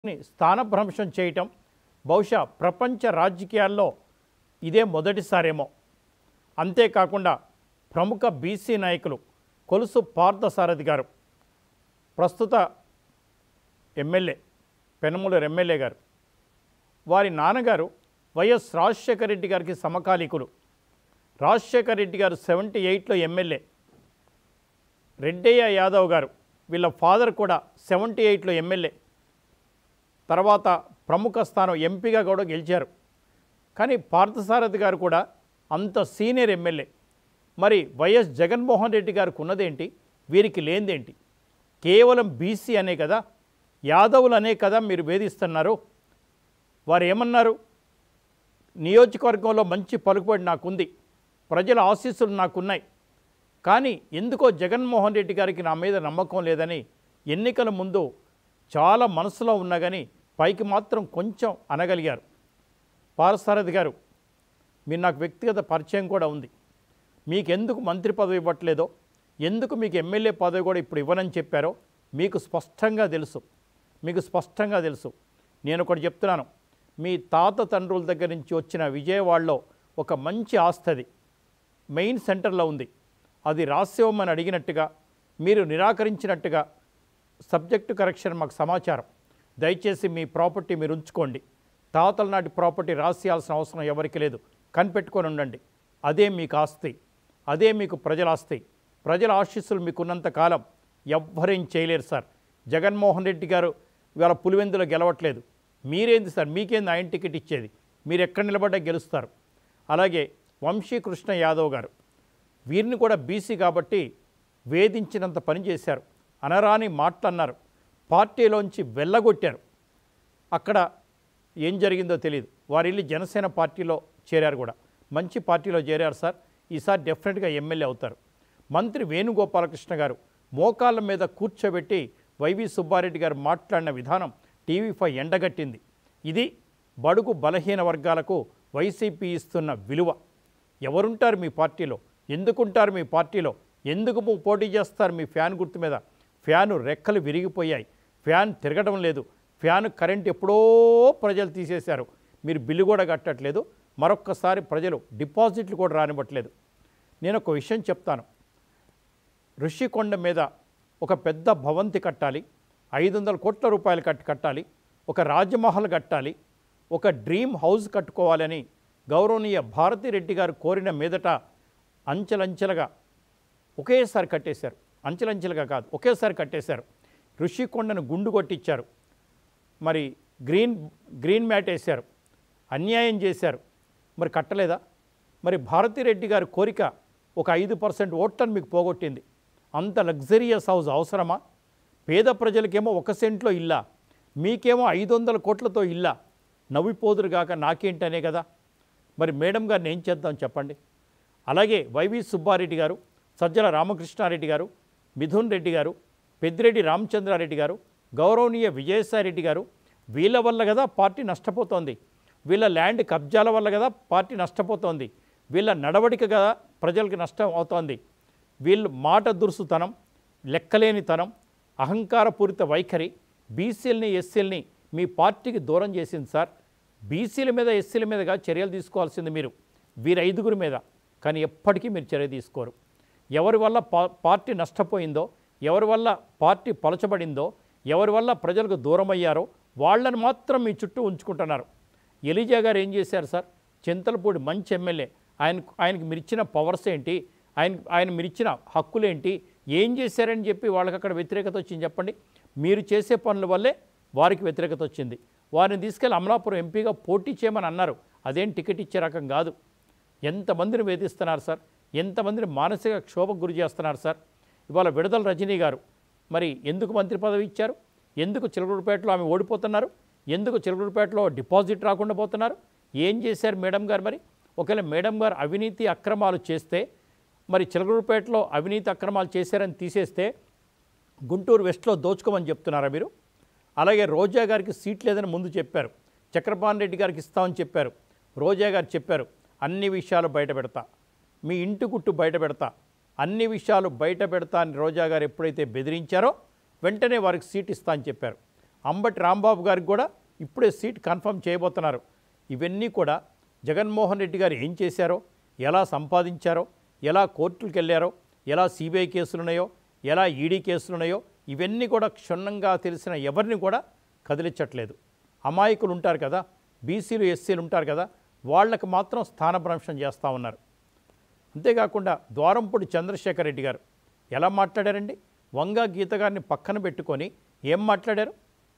ని స్థానభ్రంశం చేయటం బహుశా ప్రపంచ రాజకీయాల్లో ఇదే మొదటిసారేమో అంతేకాకుండా ప్రముఖ బీసీ నాయకులు కొలుసు పార్థసారథి గారు ప్రస్తుత ఎమ్మెల్యే పెనమలూరు ఎమ్మెల్యే గారు వారి నాన్నగారు వైఎస్ రాజశేఖర రెడ్డి గారికి సమకాలీకులు రాజశేఖర రెడ్డి గారు సెవెంటీ ఎయిట్లో ఎమ్మెల్యే రెడ్డయ్య యాదవ్ గారు వీళ్ళ ఫాదర్ కూడా సెవెంటీ ఎయిట్లో ఎమ్మెల్యే తర్వాత ప్రముఖ స్థానం ఎంపీగా కూడా గెలిచారు కానీ పార్థసారథి గారు కూడా అంత సీనియర్ ఎమ్మెల్యే మరి వైఎస్ జగన్మోహన్ రెడ్డి గారికి ఉన్నదేంటి వీరికి లేనిదేంటి కేవలం బీసీ అనే కదా యాదవులు అనే కదా మీరు వేధిస్తున్నారు వారు ఏమన్నారు నియోజకవర్గంలో మంచి పలుకుబడి నాకుంది ప్రజల ఆశీస్సులు నాకున్నాయి కానీ ఎందుకో జగన్మోహన్ రెడ్డి గారికి నా మీద నమ్మకం లేదని ఎన్నికల ముందు చాలా మనసులో ఉన్నా కానీ పైకి మాత్రం కొంచెం అనగలిగారు పారసారథి గారు మీరు నాకు వ్యక్తిగత పరిచయం కూడా ఉంది మీకెందుకు మంత్రి పదవి ఇవ్వట్లేదో ఎందుకు మీకు ఎమ్మెల్యే పదవి కూడా ఇప్పుడు ఇవ్వనని చెప్పారో మీకు స్పష్టంగా తెలుసు మీకు స్పష్టంగా తెలుసు నేను ఒకటి చెప్తున్నాను మీ తాత తండ్రుల దగ్గర నుంచి వచ్చిన విజయవాడలో ఒక మంచి ఆస్తది మెయిన్ సెంటర్లో ఉంది అది రాసివ్వమని అడిగినట్టుగా మీరు నిరాకరించినట్టుగా సబ్జెక్టు కరెక్షన్ మాకు సమాచారం దయచేసి మీ ప్రాపర్టీ మీరు ఉంచుకోండి తాతల నాటి ప్రాపర్టీ రాసియాల్సిన అవసరం ఎవరికి లేదు కనిపెట్టుకొని ఉండండి అదే మీకు ఆస్తి అదే మీకు ప్రజల ఆస్తి ప్రజల ఆశీస్సులు మీకున్నంత కాలం ఎవ్వరేం చేయలేరు సార్ జగన్మోహన్ రెడ్డి గారు ఇవాళ పులివెందులో గెలవట్లేదు మీరేంది సార్ మీకేంది ఆయన టికెట్ ఇచ్చేది మీరు ఎక్కడ నిలబడ్డా గెలుస్తారు అలాగే వంశీకృష్ణ యాదవ్ గారు వీరిని కూడా బీసీ కాబట్టి వేధించినంత పని చేశారు అనరాని మాటలన్నారు పార్టీలోంచి వెళ్ళగొట్టారు అక్కడ ఏం జరిగిందో తెలియదు వారు వెళ్ళి జనసేన పార్టీలో చేరారు కూడా మంచి పార్టీలో చేరారు సార్ ఈసారి డెఫినెట్గా ఎమ్మెల్యే అవుతారు మంత్రి వేణుగోపాలకృష్ణ గారు మోకాళ్ళ మీద కూర్చోబెట్టి వైవి సుబ్బారెడ్డి గారు మాట్లాడిన విధానం టీవీ ఫైవ్ ఎండగట్టింది ఇది బడుగు బలహీన వర్గాలకు వైసీపీ ఇస్తున్న విలువ ఎవరుంటారు మీ పార్టీలో ఎందుకుంటారు మీ పార్టీలో ఎందుకు ము- పోటీ చేస్తారు మీ ఫ్యాన్ గుర్తు మీద ఫ్యాను రెక్కలు విరిగిపోయాయి ఫ్యాన్ తిరగడం లేదు ఫ్యాన్ కరెంట్ ఎప్పుడో ప్రజలు తీసేశారు మీరు బిల్లు కూడా కట్టట్లేదు మరొక్కసారి ప్రజలు డిపాజిట్లు కూడా రానివ్వట్లేదు నేను ఒక విషయం చెప్తాను ఋషికొండ మీద ఒక పెద్ద భవంతి కట్టాలి ఐదు వందల కోట్ల రూపాయలు కట్టి కట్టాలి ఒక రాజమహల్ కట్టాలి ఒక డ్రీమ్ హౌస్ కట్టుకోవాలని గౌరవనీయ భారతిరెడ్డి గారు కోరిన మీదట అంచెలంచెలుగా ఒకేసారి కట్టేశారు అంచెలంచెలుగా కాదు ఒకేసారి కట్టేశారు ఋషికొండను గుండు కొట్టించారు మరి గ్రీన్ గ్రీన్ మ్యాట్ వేశారు అన్యాయం చేశారు మరి కట్టలేదా మరి భారతిరెడ్డి గారి కోరిక ఒక ఐదు పర్సెంట్ ఓట్లను మీకు పోగొట్టింది అంత లగ్జరియస్ హౌస్ అవసరమా పేద ప్రజలకేమో ఒక సెంట్లో ఇల్లా మీకేమో ఐదు వందల కోట్లతో ఇల్లా నవ్విపోదురుగాక నాకేంటనే కదా మరి మేడం గారిని ఏం చేద్దాం చెప్పండి అలాగే వైవి సుబ్బారెడ్డి గారు సజ్జల రామకృష్ణారెడ్డి గారు మిథున్ రెడ్డి గారు పెద్దిరెడ్డి రామచంద్రారెడ్డి గారు గౌరవనీయ విజయసాయిరెడ్డి గారు వీళ్ళ వల్ల కదా పార్టీ నష్టపోతోంది వీళ్ళ ల్యాండ్ కబ్జాల వల్ల కదా పార్టీ నష్టపోతోంది వీళ్ళ నడవడిక కదా ప్రజలకు నష్టం అవుతోంది వీళ్ళు మాట దురుసుతనం లెక్కలేనితనం అహంకారపూరిత వైఖరి బీసీలని ఎస్సీలని మీ పార్టీకి దూరం చేసింది సార్ బీసీల మీద ఎస్సీల మీదగా చర్యలు తీసుకోవాల్సింది మీరు వీరి ఐదుగురి మీద కానీ ఎప్పటికీ మీరు చర్య తీసుకోరు ఎవరి వల్ల పా పార్టీ నష్టపోయిందో ఎవరి వల్ల పార్టీ పలచబడిందో ఎవరి వల్ల ప్రజలకు దూరమయ్యారో వాళ్ళని మాత్రం మీ చుట్టూ ఉంచుకుంటున్నారు ఎలిజా గారు ఏం చేశారు సార్ చింతలపూడి మంచి ఎమ్మెల్యే ఆయన ఆయనకి మీరిచ్చిన పవర్స్ ఏంటి ఆయన ఆయన మీరిచ్చిన హక్కులేంటి ఏం చేశారని చెప్పి వాళ్ళకి అక్కడ వ్యతిరేకత వచ్చింది చెప్పండి మీరు చేసే పనుల వల్లే వారికి వ్యతిరేకత వచ్చింది వారిని తీసుకెళ్ళి అమలాపురం ఎంపీగా పోటీ చేయమని అన్నారు అదేం టికెట్ ఇచ్చే రకం కాదు ఎంతమందిని వేధిస్తున్నారు సార్ ఎంతమందిని మానసిక క్షోభకు గురి చేస్తున్నారు సార్ ఇవాళ విడుదల రజనీ గారు మరి ఎందుకు మంత్రి పదవి ఇచ్చారు ఎందుకు చిలకలూరుపేటలో ఆమె ఓడిపోతున్నారు ఎందుకు చిలకలూరుపేటలో డిపాజిట్ రాకుండా పోతున్నారు ఏం చేశారు మేడం గారు మరి ఒకవేళ మేడం గారు అవినీతి అక్రమాలు చేస్తే మరి చిలకలూరుపేటలో అవినీతి అక్రమాలు చేశారని తీసేస్తే గుంటూరు వెస్ట్లో దోచుకోమని చెప్తున్నారా మీరు అలాగే రోజా గారికి సీట్ లేదని ముందు చెప్పారు చక్రపాణి రెడ్డి గారికి ఇస్తామని చెప్పారు రోజా గారు చెప్పారు అన్ని విషయాలు బయట పెడతా మీ ఇంటి గుట్టు బయట పెడతా అన్ని విషయాలు బయట పెడతా అని రోజా గారు ఎప్పుడైతే బెదిరించారో వెంటనే వారికి సీట్ ఇస్తా అని చెప్పారు అంబటి రాంబాబు గారికి కూడా ఇప్పుడే సీట్ కన్ఫర్మ్ చేయబోతున్నారు ఇవన్నీ కూడా జగన్మోహన్ రెడ్డి గారు ఏం చేశారో ఎలా సంపాదించారో ఎలా కోర్టులకు వెళ్ళారో ఎలా సిబిఐ కేసులు ఉన్నాయో ఎలా ఈడీ కేసులు ఉన్నాయో ఇవన్నీ కూడా క్షుణ్ణంగా తెలిసిన ఎవరిని కూడా కదిలించట్లేదు అమాయకులు ఉంటారు కదా బీసీలు ఎస్సీలు ఉంటారు కదా వాళ్ళకి మాత్రం స్థానభ్రంశం చేస్తూ ఉన్నారు అంతేకాకుండా ద్వారంపూడి చంద్రశేఖర్ రెడ్డి గారు ఎలా మాట్లాడారండి వంగ గీత గారిని పక్కన పెట్టుకొని ఏం మాట్లాడారు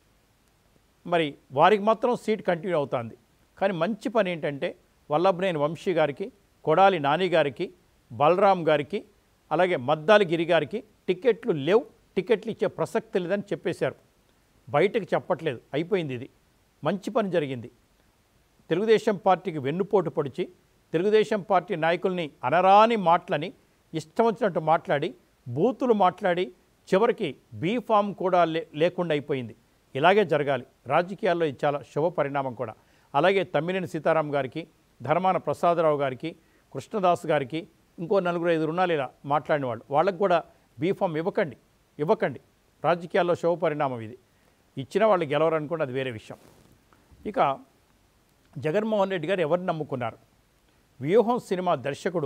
మరి వారికి మాత్రం సీట్ కంటిన్యూ అవుతుంది కానీ మంచి పని ఏంటంటే వల్లభనేని వంశీ గారికి కొడాలి నాని గారికి బలరాం గారికి అలాగే మద్దాలి గిరి గారికి టికెట్లు లేవు టికెట్లు ఇచ్చే ప్రసక్తి లేదని చెప్పేశారు బయటకు చెప్పట్లేదు అయిపోయింది ఇది మంచి పని జరిగింది తెలుగుదేశం పార్టీకి వెన్నుపోటు పొడిచి తెలుగుదేశం పార్టీ నాయకుల్ని అనరాని మాటలని ఇష్టం వచ్చినట్టు మాట్లాడి బూతులు మాట్లాడి చివరికి బీ ఫామ్ కూడా లే లేకుండా అయిపోయింది ఇలాగే జరగాలి రాజకీయాల్లో ఇది చాలా శుభ పరిణామం కూడా అలాగే తమ్మినేని సీతారాం గారికి ధర్మాన ప్రసాదరావు గారికి కృష్ణదాస్ గారికి ఇంకో నలుగురు ఐదు రుణాలు ఇలా మాట్లాడిన వాళ్ళు వాళ్ళకు కూడా బీఫామ్ ఇవ్వకండి ఇవ్వకండి రాజకీయాల్లో శుభ పరిణామం ఇది ఇచ్చిన వాళ్ళు గెలవరనుకోండి అది వేరే విషయం ఇక జగన్మోహన్ రెడ్డి గారు ఎవరిని నమ్ముకున్నారు వ్యూహం సినిమా దర్శకుడు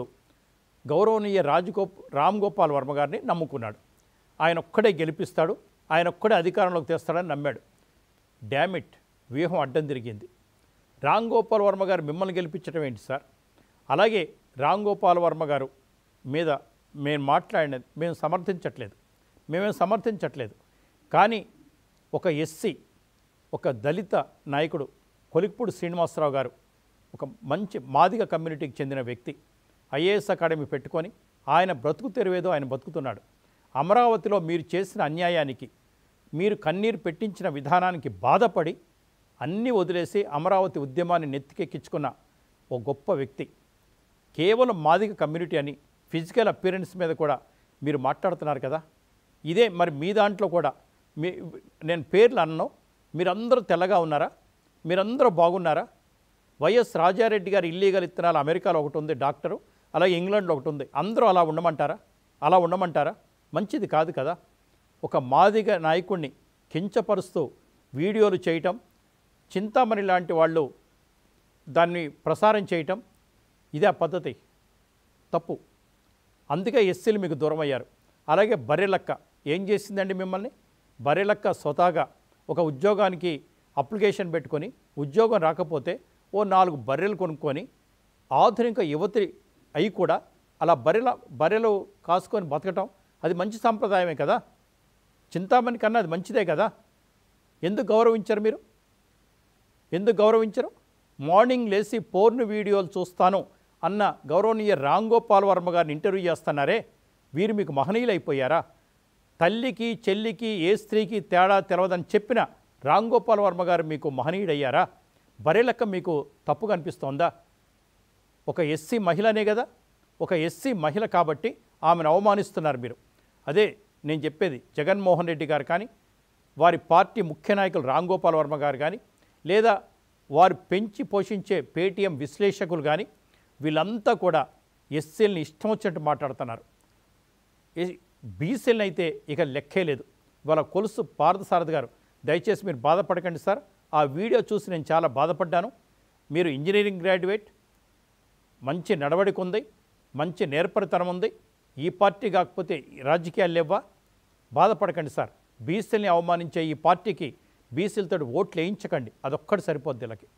గౌరవనీయ రాజగోప్ రామ్ గోపాల్ వర్మ గారిని నమ్ముకున్నాడు ఆయన ఒక్కడే గెలిపిస్తాడు ఆయన ఒక్కడే అధికారంలోకి తెస్తాడని నమ్మాడు డ్యామిట్ వ్యూహం అడ్డం తిరిగింది రామ్ గోపాల్ వర్మ గారు మిమ్మల్ని గెలిపించడం ఏంటి సార్ అలాగే రామ్ గోపాల్ వర్మ గారు మీద మేము మాట్లాడినది మేము సమర్థించట్లేదు మేమేం సమర్థించట్లేదు కానీ ఒక ఎస్సీ ఒక దళిత నాయకుడు కొలిక్పూడి శ్రీనివాసరావు గారు ఒక మంచి మాదిగ కమ్యూనిటీకి చెందిన వ్యక్తి ఐఏఎస్ అకాడమీ పెట్టుకొని ఆయన బ్రతుకు తెరువేదో ఆయన బతుకుతున్నాడు అమరావతిలో మీరు చేసిన అన్యాయానికి మీరు కన్నీరు పెట్టించిన విధానానికి బాధపడి అన్నీ వదిలేసి అమరావతి ఉద్యమాన్ని నెత్తికెక్కించుకున్న ఓ గొప్ప వ్యక్తి కేవలం మాదిగ కమ్యూనిటీ అని ఫిజికల్ అపియరెన్స్ మీద కూడా మీరు మాట్లాడుతున్నారు కదా ఇదే మరి మీ దాంట్లో కూడా మీ నేను పేర్లు అన్నో మీరందరూ తెల్లగా ఉన్నారా మీరందరూ బాగున్నారా వైఎస్ రాజారెడ్డి గారి ఇల్లీగల్ ఇత్తనాలు అమెరికాలో ఒకటి ఉంది డాక్టరు అలాగే ఇంగ్లాండ్లో ఒకటి ఉంది అందరూ అలా ఉండమంటారా అలా ఉండమంటారా మంచిది కాదు కదా ఒక మాదిగ నాయకుడిని కించపరుస్తూ వీడియోలు చేయటం చింతామణి లాంటి వాళ్ళు దాన్ని ప్రసారం చేయటం ఇదే ఆ పద్ధతి తప్పు అందుకే ఎస్సీలు మీకు దూరం అయ్యారు అలాగే బర్రెలక్క ఏం చేసిందండి మిమ్మల్ని బర్రెలక్క స్వతహాగా ఒక ఉద్యోగానికి అప్లికేషన్ పెట్టుకొని ఉద్యోగం రాకపోతే ఓ నాలుగు బర్రెలు కొనుక్కొని ఆధునిక యువతి అయి కూడా అలా బర్రెల బర్రెలు కాసుకొని బతకటం అది మంచి సాంప్రదాయమే కదా చింతామణి కన్నా అది మంచిదే కదా ఎందుకు గౌరవించరు మీరు ఎందుకు గౌరవించరు మార్నింగ్ లేచి పోర్న్ వీడియోలు చూస్తాను అన్న గౌరవనీయ రామ్ గోపాల్ వర్మ గారిని ఇంటర్వ్యూ చేస్తున్నారే వీరు మీకు మహనీయులైపోయారా తల్లికి చెల్లికి ఏ స్త్రీకి తేడా తెలవదని చెప్పిన రామ్ గోపాల్ వర్మ గారు మీకు మహనీయుడయ్యారా బరేలక్క మీకు తప్పు కనిపిస్తోందా ఒక ఎస్సీ మహిళనే కదా ఒక ఎస్సీ మహిళ కాబట్టి ఆమెను అవమానిస్తున్నారు మీరు అదే నేను చెప్పేది జగన్మోహన్ రెడ్డి గారు కానీ వారి పార్టీ ముఖ్య నాయకులు రామ్ గోపాల్ వర్మ గారు కానీ లేదా వారు పెంచి పోషించే పేటీఎం విశ్లేషకులు కానీ వీళ్ళంతా కూడా ఎస్సీలని ఇష్టం వచ్చినట్టు మాట్లాడుతున్నారు బీసీలను అయితే ఇక లెక్కే లేదు ఇవాళ కొలుసు పార్థసారథి గారు దయచేసి మీరు బాధపడకండి సార్ ఆ వీడియో చూసి నేను చాలా బాధపడ్డాను మీరు ఇంజనీరింగ్ గ్రాడ్యుయేట్ మంచి నడవడిక ఉంది మంచి నేర్పరితనం ఉంది ఈ పార్టీ కాకపోతే ఈ రాజకీయాలు లేవా బాధపడకండి సార్ బీసీలని అవమానించే ఈ పార్టీకి బీసీలతో ఓట్లు వేయించకండి అదొక్కటి సరిపోద్ది వీళ్ళకి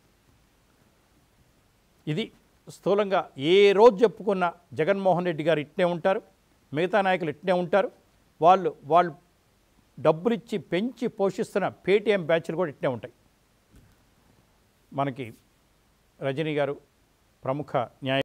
ఇది స్థూలంగా ఏ రోజు చెప్పుకున్న జగన్మోహన్ రెడ్డి గారు ఇట్నే ఉంటారు మిగతా నాయకులు ఇట్నే ఉంటారు వాళ్ళు వాళ్ళు డబ్బులిచ్చి పెంచి పోషిస్తున్న పేటీఎం బ్యాచ్లు కూడా ఇట్నే ఉంటాయి మనకి రజనీ గారు ప్రముఖ న్యాయ